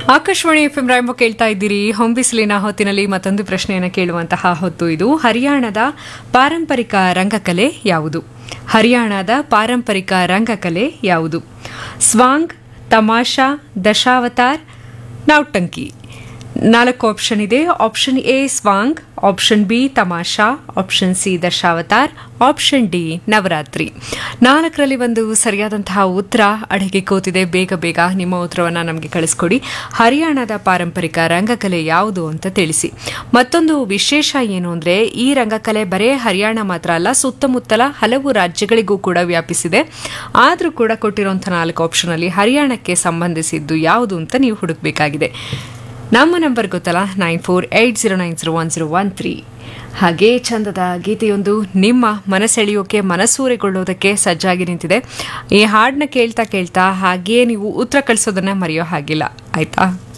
Akashvani F M ರಾಯಂಬ ಕೇಳ್ತಾ ಇದ್ದೀರಿ ಹೊಂಬಿಸಿಲಿನ ಹೊತ್ತಿನಲ್ಲಿ ಮತ್ತೊಂದು ಪ್ರಶ್ನೆಯನ್ನು ಕೇಳುವಂತಹ ಹೊತ್ತು ಇದು ಹರಿಯಾಣದ ಪಾರಂಪರಿಕ ರಂಗಕಲೆ ಯಾವುದು ಹರಿಯಾಣದ ಪಾರಂಪರಿಕ ರಂಗಕಲೆ ಯಾವುದು ಸ್ವಾಂಗ್ ತಮಾಷಾ ದಶಾವತಾರ್ ನೌಟಂಕಿ ನಾಲ್ಕು ಆಪ್ಷನ್ ಇದೆ option A Swang option B Tamasha option C Dashavatar option D Navratri ನಾಲ್ಕರಲ್ಲಿ ಒಂದು ಸರಿಯಾದಂತಹ ಉತ್ತರ ಅಡಗಿ ಕೂತಿದೆ ಬೇಗ ಬೇಗ ನಿಮ್ಮ ಉತ್ತರವನ್ನು ನಮಗೆ ಕಳಿಸ್ಕೊಡಿ ಹರಿಯಾಣದ ಪಾರಂಪರಿಕ ರಂಗಕಲೆ ಯಾವುದು ಅಂತ ತಿಳಿಸಿ ಮತ್ತೊಂದು ವಿಶೇಷ ಏನು ಅಂದರೆ ಈ ರಂಗಕಲೆ ಬರೇ ಹರಿಯಾಣ ಮಾತ್ರ ಅಲ್ಲ ಸುತ್ತಮುತ್ತಲ ಹಲವು ರಾಜ್ಯಗಳಿಗೂ ಕೂಡ ವ್ಯಾಪಿಸಿದೆ ಆದರೂ ಕೂಡ ಕೊಟ್ಟಿರುವಂಥ ನಾಲ್ಕು ಆಪ್ಷನಲ್ಲಿ ಹರಿಯಾಣಕ್ಕೆ ಸಂಬಂಧಿಸಿದ್ದು ಯಾವುದು ಅಂತ ನೀವು ಹುಡುಕಬೇಕಾಗಿದೆ ನಮ್ಮ ನಂಬರ್ ಗೊತ್ತಲ್ಲ nine four eight zero nine zero one zero one three ಹಾಗೇ ಚಂದದ ಗೀತೆಯೊಂದು ನಿಮ್ಮ ಮನಸೆಳೆಯೋಕೆ ಮನಸೂರೆಗೊಳ್ಳೋದಕ್ಕೆ ಸಜ್ಜಾಗಿ ನಿಂತಿದೆ ಈ ಹಾಡನ್ನ ಕೇಳ್ತಾ ಕೇಳ್ತಾ ಹಾಗೆಯೇ ನೀವು ಉತ್ತರ ಕಳಿಸೋದನ್ನ ಮರೆಯೋ ಹಾಗಿಲ್ಲ ಆಯ್ತಾ